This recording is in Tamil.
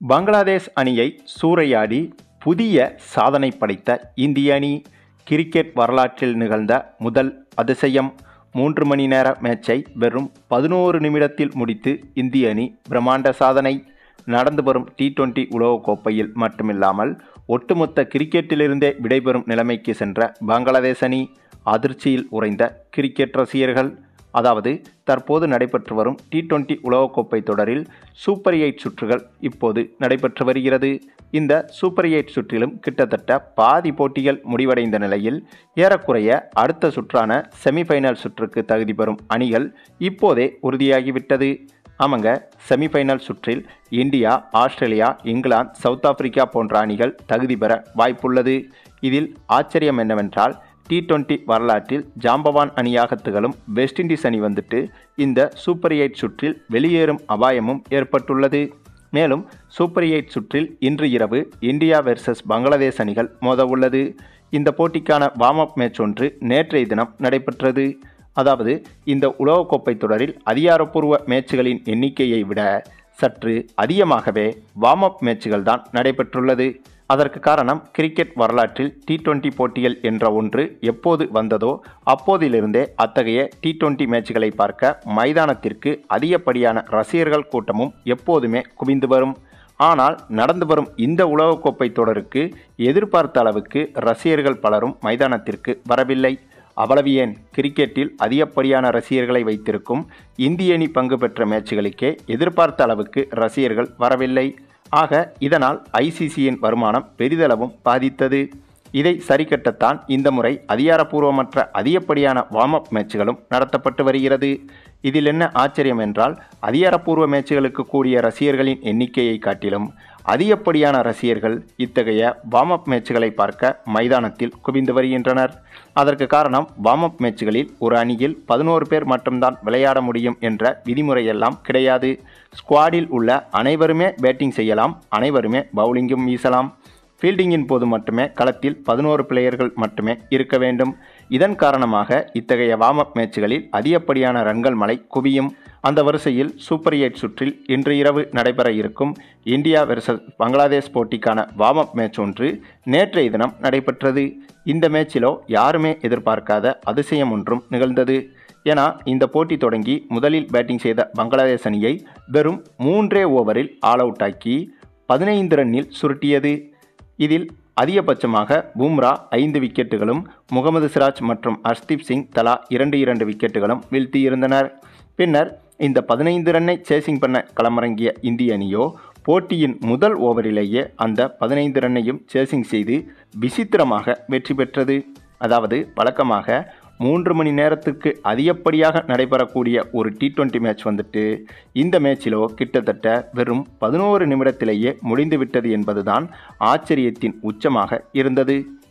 பங்களாதேஷ் அணியை சூறையாடி புதிய சாதனை படைத்த இந்திய அணி கிரிக்கெட் வரலாற்றில் நிகழ்ந்த முதல் அதிசயம் மூன்று மணி நேர மேட்சை வெறும் பதினோரு நிமிடத்தில் முடித்து இந்திய அணி பிரம்மாண்ட சாதனை நடந்து வரும் டி டுவெண்டி உலகக்கோப்பையில் மட்டுமில்லாமல் ஒட்டுமொத்த கிரிக்கெட்டிலிருந்தே விடைபெறும் நிலைமைக்கு சென்ற பங்களாதேஷ் அணி அதிர்ச்சியில் உறைந்த கிரிக்கெட் ரசிகர்கள் அதாவது தற்போது நடைபெற்று வரும் டி டுவெண்டி உலகக்கோப்பை தொடரில் சூப்பர் எயிட் சுற்றுகள் இப்போது நடைபெற்று வருகிறது இந்த சூப்பர் எயிட் சுற்றிலும் கிட்டத்தட்ட பாதி போட்டிகள் முடிவடைந்த நிலையில் ஏறக்குறைய அடுத்த சுற்றான செமிஃபைனல் சுற்றுக்கு தகுதி பெறும் அணிகள் இப்போதே உறுதியாகிவிட்டது ஆமாங்க செமிஃபைனல் சுற்றில் India Australia England South Africa போன்ற அணிகள் தகுதி பெற வாய்ப்புள்ளது இதில் ஆச்சரியம் என்னவென்றால் டி டுவெண்ட்டி வரலாற்றில் ஜாம்பவான் அணியாக திகழும் வெஸ்ட் இண்டீஸ் அணி வந்துட்டு இந்த சூப்பர் எயிட் சுற்றில் வெளியேறும் அபாயமும் ஏற்பட்டுள்ளது மேலும் சூப்பர் எயிட் சுற்றில் இன்று இரவு இந்தியா வெர்சஸ் பங்களாதேஷ் அணிகள் மோத உள்ளது இந்த போட்டிக்கான வார்ம் அப் மேட்ச் ஒன்று நேற்றைய தினம் நடைபெற்றது அதாவது இந்த உலகக்கோப்பை தொடரில் அதிகாரப்பூர்வ மேட்சுகளின் எண்ணிக்கையை விட சற்று அதிகமாகவே வார்ம் அப் மேட்சுகள் தான் நடைபெற்றுள்ளது அதற்கு காரணம் கிரிக்கெட் வரலாற்றில் டி டுவெண்டி போட்டிகள் என்ற ஒன்று எப்போது வந்ததோ அப்போதிலிருந்தே அத்தகைய டி டுவெண்டி மேட்சுகளை பார்க்க மைதானத்திற்கு அதிகப்படியான ரசிகர்கள் கூட்டமும் எப்போதுமே குவிந்து வரும் ஆனால் நடந்து வரும் இந்த உலகக்கோப்பை தொடருக்கு எதிர்பார்த்த அளவுக்கு ரசிகர்கள் பலரும் மைதானத்திற்கு வரவில்லை அவ்வளவு ஏன் கிரிக்கெட்டில் அதிகப்படியான ரசிகர்களை வைத்திருக்கும் இந்திய அணி பங்கு பெற்ற மேட்சுகளுக்கே எதிர்பார்த்த அளவுக்கு ரசிகர்கள் வரவில்லை ஆக இதனால் ஐசிசியின் வருமானம் பெரிதளவும் பாதித்தது இதை சரிக்கட்டத்தான் இந்த முறை அதிகாரப்பூர்வமற்ற அதிகப்படியான வார்ம் அப் மேட்சுகளும் நடத்தப்பட்டு வருகிறது இதில் என்ன ஆச்சரியம் என்றால் அதிகாரப்பூர்வ மேட்சுகளுக்கு கூடிய ரசிகர்களின் எண்ணிக்கையை காட்டிலும் அதிகப்படியான ரசிகர்கள் இத்தகைய வார்ம் அப் மேட்சுகளை பார்க்க மைதானத்தில் குவிந்து வருகின்றனர் அதற்கு காரணம் வார்ம் அப் மேட்சுகளில் ஒரு அணியில் பதினோரு பேர் மட்டும்தான் விளையாட முடியும் என்ற விதிமுறையெல்லாம் கிடையாது ஸ்குவாடில் உள்ள அனைவருமே பேட்டிங் செய்யலாம் அனைவருமே பவுலிங்கும் வீசலாம் ஃபீல்டிங்கின் போது மட்டுமே களத்தில் பதினோரு பிளேயர்கள் மட்டுமே இருக்க வேண்டும் இதன் காரணமாக இத்தகைய வார்ம் அப் மேட்சுகளில் அதிகப்படியான ரன்கள் மலை குவியும் அந்த வரிசையில் சூப்பர் எயிட் சுற்றில் இன்று இரவு நடைபெற இருக்கும் இந்தியா வெர்சஸ் பங்களாதேஷ் போட்டிக்கான வார்ம் அப் மேட்ச் ஒன்று நேற்றைய தினம் நடைபெற்றது இந்த மேட்சிலோ யாருமே எதிர்பார்க்காத அதிசயம் ஒன்றும் நிகழ்ந்தது ஏன்னா இந்த போட்டி தொடங்கி முதலில் பேட்டிங் செய்த பங்களாதேஷ் அணியை வெறும் மூன்றே ஓவரில் ஆல் அவுட் ஆக்கி பதினைந்து ரன்னில் சுருட்டியது இதில் அதிகபட்சமாக பும்ரா ஐந்து விக்கெட்டுகளும் முகமது சிராஜ் மற்றும் ஹர்ஷ்தீப் சிங் தலா இரண்டு இரண்டு விக்கெட்டுகளும் வீழ்த்தியிருந்தனர் பின்னர் இந்த பதினைந்து ரன்னை சேசிங் பண்ண களமிறங்கிய இந்திய அணியோ போட்டியின் முதல் ஓவரிலேயே அந்த பதினைந்து ரன்னையும் சேசிங் செய்து விசித்திரமாக வெற்றி பெற்றது அதாவது வழக்கமாக மூன்று மணி நேரத்துக்கு அதிகப்படியாக நடைபெறக்கூடிய ஒரு டி டுவெண்ட்டி மேட்ச் வந்துட்டு இந்த மேட்சிலோ கிட்டத்தட்ட வெறும் பதினோரு நிமிடத்திலேயே முடிந்துவிட்டது என்பதுதான் ஆச்சரியத்தின் உச்சமாக இருந்தது